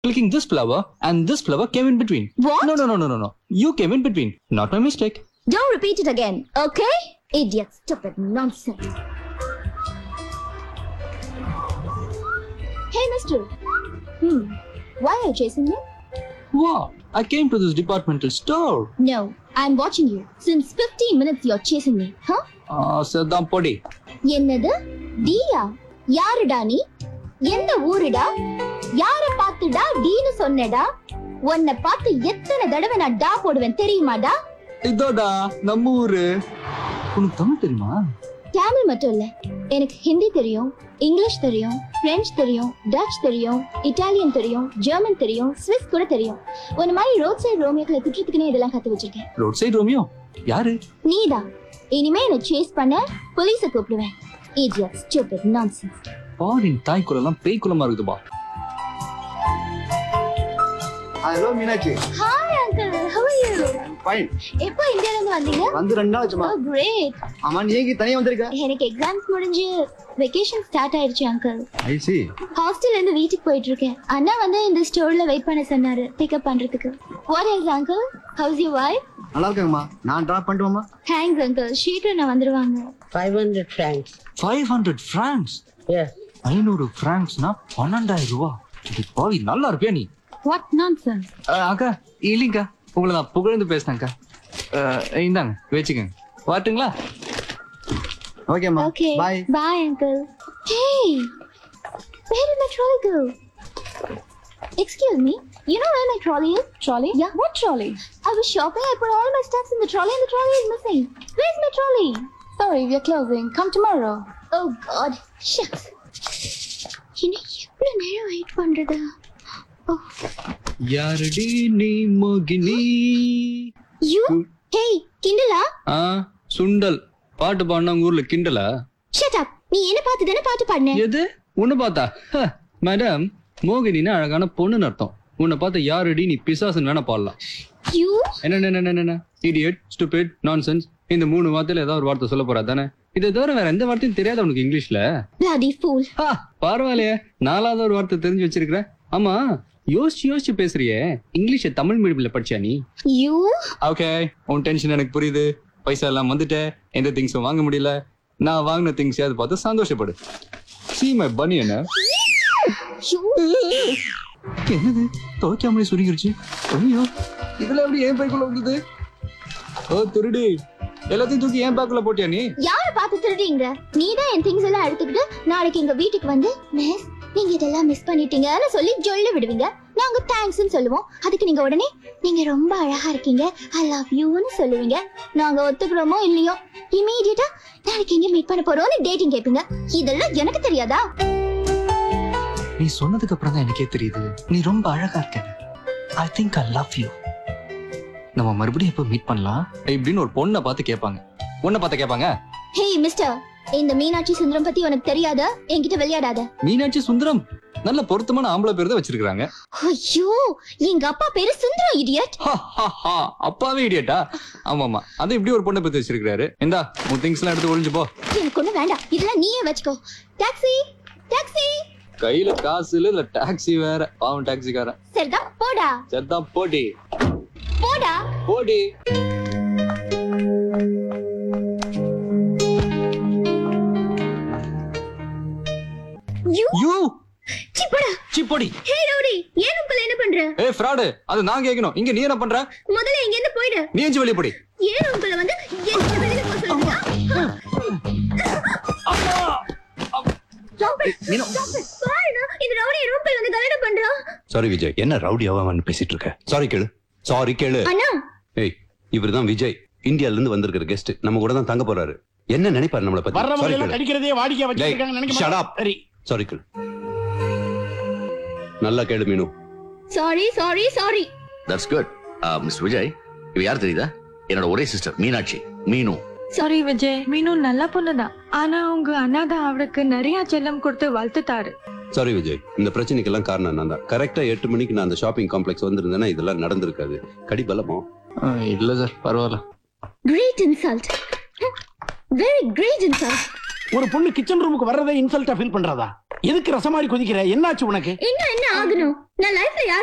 clicking this flower and this flower came in between. What? No, no, no, no, no, no. You came in between. Not my mistake. Don't repeat it again, okay? Idiot, stupid nonsense. Hey, mister. Hmm. Why are you chasing me? What? I came to this departmental store. No, I'm watching you. Since 15 minutes you're chasing me, huh? Ah, சதான் பொடி என்னது டியா யாருடா நீ எந்த ஊருடா யார பார்த்துடா டீன்னு சொன்னடா உன்னை பார்த்து எத்தனை தடவை நான் டா போடுவேன் தெரியுமாடா இதோடா நம்ம ஊரு உனக்கு தமிழ் தெரியுமா தமிழ் மட்டும் இல்ல எனக்கு ஹிந்தி தெரியும் இங்கிலீஷ் தெரியும் பிரெஞ்சு தெரியும் டச் தெரியும் இட்டாலியன் தெரியும் ஜெர்மன் தெரியும் ஸ்விஸ் கூட தெரியும் ஒரு மாதிரி ரோட் சைடு ரோமியோக்களை திட்டுறதுக்குன்னே இதெல்லாம் கத்து வச்சிருக்கேன் ரோட் சைடு ரோமியோ யாரு நீதான் இனிமே என்னை சேஸ் பண்ண போலீஸை கூப்பிடுவேன் idiot stupid nonsense பாரின் தாய் குலம்லாம் பேய் குலமா இருக்குதுப்பா hello Meenakshi hi uncle how are you fine எப்போ இந்தியால இருந்து வந்தீங்க வந்து ரெண்டு நாள் ஆச்சுமா oh great ஆமா நீ ஏன் தனியா வந்திருக்க எனக்கு எக்ஸாம்ஸ் முடிஞ்சு வெக்கேஷன் ஸ்டார்ட் ஆயிடுச்சு அங்கிள் ஐ சி ஹாஸ்டல்ல இருந்து வீட்டுக்கு போயிட்டு இருக்கேன் அண்ணா வந்து இந்த ஸ்டோர்ல வெயிட் பண்ண சொன்னாரு பிக்கப் பண்றதுக்கு what else uncle how's you wife நல்லா இருக்காங்கம்மா நான் டிராப் பண்ணிட்டுமாம்மா தேங்க்ஸ் அங்கிள் சீக்கிரம் நான் வந்துருவாங்க 500 francs. Five hundred francs Yes. ஐநூறு பிராங்க்ஸ்னா பன்னெண்டாயிரம் ரூபா இது பாவி நல்லா இருப்பியா நீ வாட் நான்சென்ஸ் அஹ், அக்கா இல்லைங்கக்கா உங்களை நான் புகழ்ந்து பேசினேன்க்கா அஹ், இந்தாங்க வச்சுக்கோங்க வரட்டுங்களா ஓகேம்மா okay bye bye uncle hey where did my trolley go excuse me you know where my trolley is trolley yeah what trolley i was shopping i put all my stuffs in the trolley and the trolley is missing where's my trolley sorry we are closing come tomorrow oh god shucks இன்னும் எவ்வளவு நேரம் wait பண்றது Oh. யாரடி நீ மோகினி you hey கிண்டலா ஆ சுண்டல் பாட்டு பாடினா உங்க ஊர்ல கிண்டலா shut up நீ என்ன பார்த்து தானே பாட்டு பாடின எது உன்னை பார்த்தா ஹ, மேடம் மோகினின்னா அழகான பொண்ணுன்னு அர்த்தம் உன்னை பார்த்து யாரடி நீ பிசாசுன்னு வேணா பாடலாம் you என்ன என்ன என்ன என்ன இடியட் ஸ்டூபிட் நான்சென்ஸ் இந்த மூணு வார்த்தையில ஏதாவது ஒரு வார்த்தை சொல்ல போறா தானே இதை தவிர வேற எந்த வார்த்தையும் தெரியாது உனக்கு இங்கிலீஷ்ல bloody fool ஹா, பரவாயில்லையே நாலாவது ஒரு வார்த்தை தெரிஞ்சு வச்சிருக்கிற ஆமா யோசிச்சு யோசிச்சு பேசுறியே இங்கிலீஷ தமிழ் மீடியம்ல படிச்சியா நீ you ஓகே உன் டென்ஷன் எனக்கு புரியுது பைசா எல்லாம் வந்துட்டேன் எந்த திங்ஸும் வாங்க முடியல நான் வாங்கின திங்ஸ் யாவது பார்த்து சந்தோஷப்படு சி மை பனி என்ன you என்னது துவைக்காமலே சுருங்கிருச்சு ஐயோ இதுல எப்படி ஏன் பைக்குள்ள வந்தது ஓ திருடி எல்லாத்தையும் தூக்கி ஏன் பேக்குள்ள போட்டியா நீ யார பார்த்து திருடுறீங்க நீ தான் என் திங்ஸ் எல்லாம் எடுத்துக்கிட்டு நாளைக்கு எங்க வீட்டுக்கு வந்து மிஸ் நீங்க இதெல்லாம் மிஸ் பண்ணிட்டீங்கன்னு சொல்லி ஜொல்ல விடுவீங்க நாங்க தேங்க்ஸ்னு சொல்லுவோம் அதுக்கு நீங்க உடனே நீங்க ரொம்ப அழகா இருக்கீங்க ஐ லவ் யூன்னு சொல்லுவீங்க நாங்க ஒத்துக்கிறோமோ இல்லையோ இமீடியட்டா நாளைக்கு எங்க மீட் பண்ண போறோம்னு டேட்டிங் கேட்பீங்க இதெல்லாம் எனக்கு தெரியாதா நீ சொன்னதுக்கு அப்புறம் தான் எனக்கே தெரியுது நீ ரொம்ப அழகா இருக்க I think I love you நம்ம மறுபடியும் எப்போ மீட் பண்ணலாம் இப்படின்னு ஒரு பொண்ணை பார்த்து கேட்பாங்க உன்னை பார்த்து கேட்பாங்க ஹே மிஸ்டர் இந்த மீனாட்சி சுந்தரம் பத்தி உனக்கு தெரியாத என்கிட்ட விளையாடாத மீனாட்சி சுந்தரம் நல்ல பொருத்தமான ஆம்பளை பேர் தான் வச்சிருக்காங்க ஐயோ எங்க அப்பா பேரு சுந்தரம் இடியட் அப்பாவே இடியட்டா ஆமா ஆமா அது இப்படி ஒரு பொண்ணை பத்தி வச்சிருக்காரு இந்தா உன் திங்ஸ் எல்லாம் எடுத்து ஒளிஞ்சு போ எனக்கு ஒண்ணு வேண்டாம் இதெல்லாம் நீயே வச்சுக்கோ டாக்ஸி டாக்ஸி கையில காசு இல்ல இல்ல டாக்ஸி வேற பாவம் டாக்ஸிக்காரன் சரிதான் போடா செத்தான் போடி போடா போடி யூ யூ சி போடா சி போடி ஹே ரவுடி ஏன் உங்களை என்ன பண்ற ஏ ஃப்ராடு அது நான் கேட்கணும் இங்க நீ என்ன பண்ற முதல்ல இங்க இருந்து போயிடு நீ எஞ்சி வெளிய போடி ஏன் உங்களை வந்து என்ன வெளியில போக சொல்றீங்க Stop it. Stop it. பாருடா, இந்த ரவுடி ரூம் போய் வந்து கல்யாணம் பண்றான் சாரி விஜய் என்ன ரவுடி அவன் பேசிட்டு இருக்க சாரி கேளு சாரி கேளு அண்ணா ஏய் இவர்தான் விஜய் இந்தியால இருந்து வந்திருக்கிற கெஸ்ட் நம்ம கூட தான் தங்க போறாரு என்ன நினைப்பாரு நம்மள பத்தி வர்றவங்க சாரி எல்லாம் கேளு கடிக்கிறதே வாடிக்கையா டேய், வச்சிருக்காங்க நினைக்க shut மாட்டேன். up. சரி சாரி கேளு நல்லா கேளு Meenu sorry sorry sorry that's good mister Vijay இவ யார் தெரியுதா என்னோட ஒரே சிஸ்டர் மீனாட்சி மீனு சாரி விஜய் மீனு நல்ல பொண்ணுதான் ஆனா உங்க அண்ணா தான் அவளுக்கு நிறைய செல்லம் கொடுத்து வளர்த்துட்டாரு சாரி விஜய் இந்த பிரச்சனைக்கெல்லாம் காரணம் நான் தான் கரெக்டா எட்டு மணிக்கு நான் அந்த ஷாப்பிங் காம்ப்ளெக்ஸ் வந்திருந்தேன்னா இதெல்லாம் நடந்திருக்காது கடி பலமோ இல்ல சார் பரவாயில்ல great insult very great insult ஒரு பொண்ணு கிச்சன் ரூமுக்கு வர்றதே இன்சல்ட்டா ஃபீல் பண்றதா எதுக்கு ரசமாரி கொதிக்கிற என்னாச்சு உனக்கு இன்னும் என்ன ஆகணும் நான் லைஃப்ல